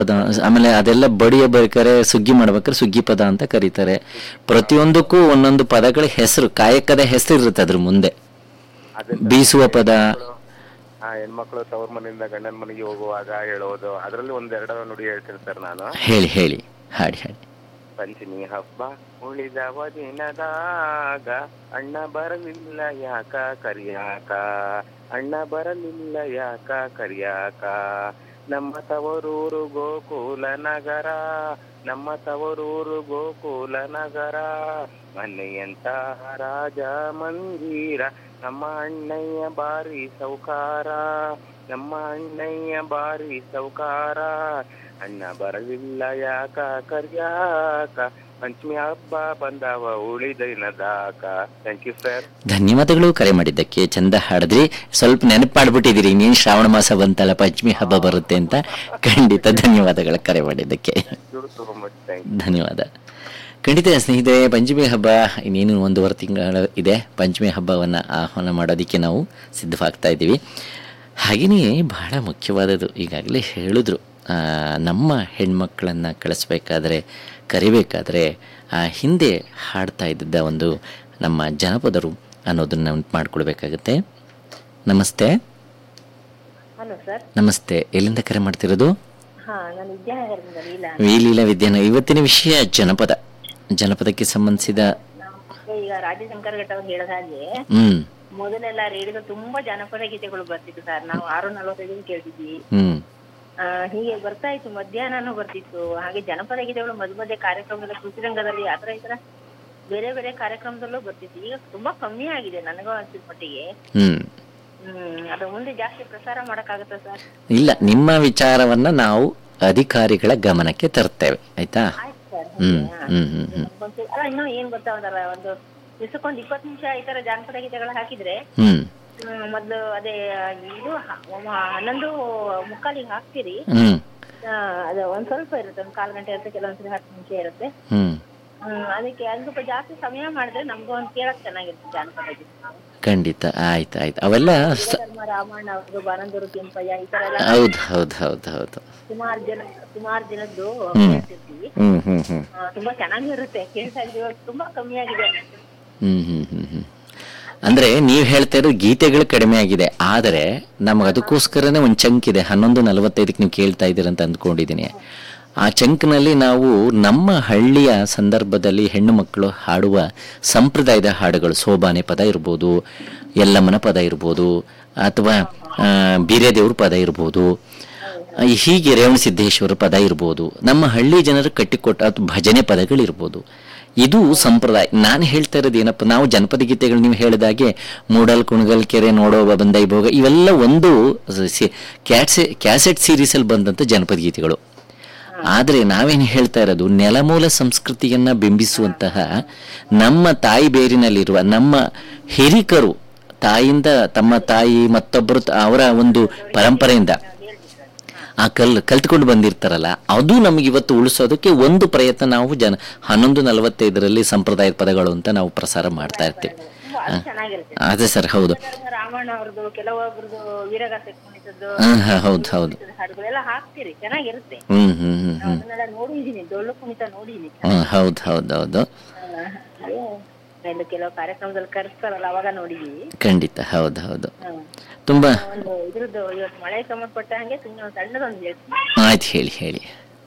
ಪದ ಆಮೇಲೆ ಅದೆಲ್ಲ ಬಡಿಯಬೇಕಾದ್ರೆ ಸುಗ್ಗಿ ಮಾಡ್ಬೇಕಾದ್ರೆ ಸುಗ್ಗಿ ಪದ ಅಂತ ಕರೀತಾರೆ ಪ್ರತಿಯೊಂದಕ್ಕೂ ಒಂದೊಂದು ಪದಗಳ ಹೆಸರು ಕಾಯಕದ ಹೆಸರು ಇರುತ್ತೆ ಅದ್ರ ಮುಂದೆ ಅದನ್ನ ಬೀಸುವ ಪದ ಆ ಹೆಣ್ಮಕ್ಳು ತವ್ರ ಮನೆಯಿಂದ ಗಂಡನ ಮನೆಗೆ ಹೋಗುವಾಗ ಹೇಳೋದು ಅದರಲ್ಲಿ ಒಂದೆರಡು ನುಡಿ ಹೇಳ್ತೀನಿ ಸರ್ ನಾನು ಹೇಳಿ ಹೇಳಿ ಹಾಡಿ ಹಾಡಿ ಪಂಚಮಿ ಹಬ್ಬ ಉಳಿದವ ದಿನದಾಗ ಅಣ್ಣ ಬರಲಿಲ್ಲ ಯಾಕ ಕರಿಯಾಕ ಅಣ್ಣ ಬರಲಿಲ್ಲ ಯಾಕ ಕರಿಯಾಕ ನಮ್ಮ ತವರೂರು ಗೋಕುಲ ನಗರ ನಮ್ಮ ತವರೂರು ಗೋಕುಲ ನಗರ ಮನೆಯಂತ ರಾಜ ಮಂದಿರ ನಮ್ಮ ಅಣ್ಣಯ್ಯ ಬಾರಿ ಸೌಕಾರ ನಮ್ಮ ಅಣ್ಣಯ್ಯ ಬಾರಿ ಸೌಕಾರ ಅಣ್ಣ ಬರಲಿಲ್ಲ ಯಾಕ ಕರ್ಯಾಕ ಪಂಚಮಿ ಹಬ್ಬ ಬಂದವ ಉಳಿದಿನದಾಕ ಥ್ಯಾಂಕ್ ಯು ಸರ್ ಧನ್ಯವಾದಗಳು ಕರೆ ಮಾಡಿದ್ದಕ್ಕೆ ಚಂದ ಹಾಡಿದ್ರಿ ಸ್ವಲ್ಪ ನೆನಪು ಮಾಡ್ಬಿಟ್ಟಿದ್ದೀರಿ ಇನ್ನೇನು ಶ್ರಾವಣ ಮಾಸ ಬಂತಲ್ಲ ಪಂಚಮಿ ಹಬ್ಬ ಬರುತ್ತೆ ಅಂತ ಖಂಡಿತ ಧನ್ಯವಾದಗಳು ಕರೆ ಮಾಡಿದ್ದಕ್ಕೆ ಸೋ ಮಚ್ ಥ್ಯಾಂಕ್ ಧನ್ಯವಾದ ಖಂಡಿತ ಸ್ನೇಹಿತರೆ ಪಂಚಮಿ ಹಬ್ಬ ಇನ್ನೇನು ಒಂದೂವರೆ ತಿಂಗಳು ಇದೆ ಪಂಚಮಿ ಹಬ್ಬವನ್ನು ಆಹ್ವಾನ ಮಾಡೋದಕ್ಕೆ ನಾವು ಸಿದ್ಧವಾಗ್ತಾ ಇದ್ದೀವಿ ಹಾಗೆಯೇ ಬಹಳ ಮುಖ್ಯವಾದದ್ದು ಈಗಾಗಲೇ ಹೇಳಿದ್ರು ಆ, ನಮ್ಮ ಹೆಣ್ಮಕ್ಳನ್ನು ಕಳಿಸ್ಬೇಕಾದ್ರೆ ಕರಿಬೇಕಾದ್ರೆ ಆ ಹಿಂದೆ ಹಾಡ್ತಾ ಇದ್ದ ಒಂದು ನಮ್ಮ ಜನಪದರು ಅನ್ನೋದನ್ನ ನೆನ್ಪು ಮಾಡ್ಕೊಳ್ಬೇಕಾಗತ್ತೆ ನಮಸ್ತೆ ಹಲೋ ಸರ್ ನಮಸ್ತೆ ಎಲ್ಲಿಂದ ಕರೆ ಮಾಡ್ತಿರೋದು ಹಾ ನಾನು ವಿದ್ಯಾನಗರದಿಂದ ಲೀಲಾ ವಿಲೀಲ ವಿದ್ಯಾನ ಇವತ್ತಿನ ವಿಷಯ ಜನಪದ ಜನಪದಕ್ಕೆ ಸಂಬಂಧಿಸಿದ ನಾವು ಈಗ ರಾಜಶಂಕರ್ ಘಟ್ಟ ಅವ್ರು ಹೇಳಿದ ಹಾಗೆ ಹ್ಮ್ ಮೊದಲೆಲ್ಲ ರೇಡಿಯೋ ತುಂಬಾ ಜನಪದ ಗೀತೆಗಳು ಬರ್ತಿತ್ತು ಸರ್ ನಾವು ಆರು ನಲವತ್ತೈದು ಕೇಳ್ತಿದ್ವಿ ಹ್ಮ್ ಆ, ಹೀಗೆ ಬರ್ತಾ ಇತ್ತು ಮಧ್ಯಾಹ್ನನೂ ಬರ್ತಿತ್ತು ಹಾಗೆ ಜನಪದ ಗೀತೆಗಳು ಮಧ್ಯ ಮಧ್ಯೆ ಕಾರ್ಯಕ್ರಮದಲ್ಲಿ ಕೃಷಿ ರಂಗದಲ್ಲಿ ಆತರ ಈ ತರ ಬೇರೆ ಬೇರೆ ಕಾರ್ಯಕ್ರಮದಲ್ಲೂ ಬರ್ತಿತ್ತು ಈಗ ತುಂಬಾ ಕಮ್ಮಿ ಆಗಿದೆ ನನಗೂ ಅನ್ಸಿದ ಮಟ್ಟಿಗೆ ಹ್ಮ್ ಹ್ಮ್ ಅದು ಮುಂದೆ ಜಾಸ್ತಿ ಪ್ರಸಾರ ಮಾಡಕ್ಕಾಗತ್ತಾ ಸರ್ ಇಲ್ಲ ನಿಮ್ಮ ವಿಚಾರವನ್ನ ನಾವು ಅಧಿಕಾರಿಗಳ ಗಮನಕ್ಕೆ ತರ್ತೇವೆ ಆಯ್ತಾ ಆಯ್ತು ಸರ್ ಹ್ಮ್ ಹ್ಮ್ ಹ್ಮ್ ಹ್ಮ್ ಒಂದು ಅಲ್ಲ ಇನ್ನೂ ಏನ್ ಗೊತ್ತಾ ಒಂದಲ್ಲ ಒಂದು ದಿವಸಕ್ಕೊಂದು ಇಪ್ಪತ್ತು ನಿಮಿಷ ಈ ತರ ಜಾನಪದ ಗೀತೆಗಳು ಹಾಕಿದ್ರೆ ಹ್ಮ್ ಹ್ಮ್, ಮೊದ್ಲು ಅದೇ ಇದು ಹ- ಒಮ್ಮ ಹನ್ನೊಂದು ಮುಕ್ಕಾಲಿಗೆ ಹಾಕ್ತೀರಿ ಹ್ಮ್ ಆ, ಅದು ಒಂದ್ ಸ್ವಲ್ಪ ಇರುತ್ತೆ ಒಂದ್ ಕಾಲ್ ಗಂಟೆ ಇರುತ್ತೆ ಕೆಲವೊಂದ್ಸರಿ ಹತ್ತು ನಿಮಿಷ ಇರುತ್ತೆ ಹ್ಮ್ ಹ್ಮ್ ಅದಕ್ಕೆ ಒಂದ್ ಸ್ವಲ್ಪ ಜಾಸ್ತಿ ಸಮಯ ಮಾಡಿದ್ರೆ ನಮ್ಗೂ ಒಂದ್ ಕೇಳಕ್ ಚೆನ್ನಾಗಿರುತ್ತೆ ಜಾನಪದ ಗೀತೆ ಖಂಡಿತ ಆಯ್ತು ಆಯ್ತು ಅವೆಲ್ಲ ಸ- ಧರ್ಮ ರಾಮಣ್ಣ ಅವ್ರದ್ದು ಬಾನಂದೂರು ಕೆಂಪಯ್ಯ ಈ ತರ ಎಲ್ಲ ಹೌದು ಹೌದು ಹೌದು ಹೌದು ಸುಮಾರು ಜನ ಸುಮಾರು ಜನದ್ದು ಹ್ಮ್. ಕೇಳ್ತಿರ್ತೀವಿ ಹ್ಮ್ ಹ್ಮ್ ಹ್ಮ್ ಆ, ತುಂಬಾ ಚೆನ್ನಾಗಿರುತ್ತೆ ಕೇಳ್ತಾ ಇದ್ದೀವಿ ಇವಾಗ ತುಂಬಾ ಕಮ್ಮಿ ಆಗಿದೆ ಹ್ಮ್ ಹ್ಮ್ ಹ್ಮ್ ಹ್ಮ್ ಅಂದ್ರೆ ನೀವು ಹೇಳ್ತಾ ಇರೋದು ಗೀತೆಗಳು ಕಡಿಮೆ ಆಗಿದೆ ಆದರೆ ನಮಗೆ ಅದಕ್ಕೋಸ್ಕರನೇ ಒಂದು ಚಂಕ್ ಇದೆ ಹನ್ನೊಂದು ನಲವತ್ತೈದಕ್ಕೆ ನೀವು ಕೇಳ್ತಾ ಇದ್ದೀರ ಅಂತ ಅಂದ್ಕೊಂಡಿದ್ದೀನಿ ಆ ಚಂಕ್ನಲ್ಲಿ ನಾವು ನಮ್ಮ ಹಳ್ಳಿಯ ಸಂದರ್ಭದಲ್ಲಿ ಹೆಣ್ಣು ಮಕ್ಕಳು ಹಾಡುವ ಸಂಪ್ರದಾಯದ ಹಾಡುಗಳು ಸೋಬಾನೆ ಪದ ಇರ್ಬೋದು ಯಲ್ಲಮ್ಮನ ಪದ ಇರ್ಬೋದು ಅಥವಾ ಆ, ಬೀರೇದೇವ್ರ ಪದ ಇರ್ಬೋದು ಆ, ಹೀಗೆ ರೇವಣಸಿದ್ದೇಶ್ವರ ಪದ ಇರ್ಬೋದು ನಮ್ಮ ಹಳ್ಳಿ ಜನರು ಕಟ್ಟಿಕೊಟ್ಟ ಅಥವಾ ಭಜನೆ ಪದಗಳಿರ್ಬೋದು ಇದು ಸಂಪ್ರದಾಯ ನಾನು ಹೇಳ್ತಾ ಇರೋದು ಏನಪ್ಪ ನಾವು ಜನಪದ ಗೀತೆಗಳು ನೀವು ಹೇಳಿದಾಗೆ ಮೂಡಲ್ ಕುಣಗಲ್ ಕೆರೆ ನೋಡೋ ಬಂದ ಭೋಗ ಇವೆಲ್ಲ ಒಂದು ಸಿ- ಕ್ಯಾಟ್ಸೆ ಕ್ಯಾಸೆಟ್ ಸೀರೀಸಲ್ಲಿ ಬಂದಂಥ ಜನಪದ ಗೀತೆಗಳು ಆದರೆ ನಾವೇನು ಹೇಳ್ತಾ ಇರೋದು ನೆಲಮೂಲ ಸಂಸ್ಕೃತಿಯನ್ನ ಬಿಂಬಿಸುವಂತಹ ನಮ್ಮ ತಾಯಿ ಬೇರಿನಲ್ಲಿರುವ ನಮ್ಮ ಹಿರಿಕರು ತಾಯಿಯಿಂದ ತಮ್ಮ ತಾಯಿ ಮತ್ತೊಬ್ಬರು ತ- ಅವರ ಒಂದು ಪರಂಪರೆಯಿಂದ ಆ ಕಲ್ ಕಲ್ತ್ಕೊಂಡು ಬಂದಿರ್ತಾರಲ್ಲ ಅದು ನಮಗೆ ಇವತ್ತು ಉಳಿಸೋದಕ್ಕೆ ಒಂದು ಪ್ರಯತ್ನ ನಾವು ಜನ ಹನ್ನೊಂದು ನಲವತ್ತೈದರಲ್ಲಿ ಸಂಪ್ರದಾಯದ ಪದಗಳು ಅಂತ ನಾವು ಪ್ರಸಾರ ಮಾಡ್ತಾ ಇರ್ತೀವಿ ತುಂಬಾ ಅದು ಚೆನ್ನಾಗಿರುತ್ತೆ ಅದೇ ಸರ್ ಹೌದು ಧರ್ಮ ರಾಮಣ್ಣ ಅವ್ರದ್ದು ಕೆಲವೊಬ್ರದ್ದು ವೀರಗಾಸೆ ಕುಣಿತದ್ದು ಹಾ, ಹಾ, ಹೌದು ಹೌದು ಹಾಡುಗಳೆಲ್ಲ ಹಾಕ್ತೀರಿ ಚೆನ್ನಾಗಿರುತ್ತೆ ಹ್ಮ್ ಹ್ಮ್ ಹ್ಮ್ ಹ್ಮ್ ಅದನ್ನೆಲ್ಲ ನೋಡಿದೀನಿ ಡೊಳ್ಳು ಕುಣಿತ ನೋಡಿದೀನಿ ಹ್ಮ್ ಹೌದು ಹೌದು ಹೌದು ಎಲ್ಲ ಕೆಲವು ಕಾರ್ಯಕ್ರಮದಲ್ಲಿ ಕರೆಸ್ತಾರಲ್ಲ ಅವಾಗ ನೋಡಿದೀವಿ ಖಂಡಿತ ಹೌದು ಹೌದು ಹ್ಮ್. ತುಂಬಾ ಒಂದು ಇದ್ರದ್ದು ಇವತ್ತು ಮಳೆ ಸಂಬಂಧಪಟ್ಟ ಹಂಗೆ ಸುಮ್ಮನೆ ಒಂದು ಸಣ್ಣದೊಂದು ಹೇಳ್ತೀನಿ ಆಯ್ತು ಹೇಳಿ ಹೇಳಿ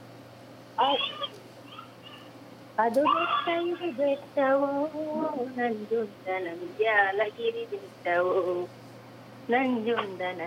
ಅದು ಬೆಟ್ಟವು ಬೆಟ್ಟವೋ ನಂಜುಂಡ ನಂಜಾಲಗಿರಿ ಬೆಟ್ಟವೋ ನಂಜುಂಡ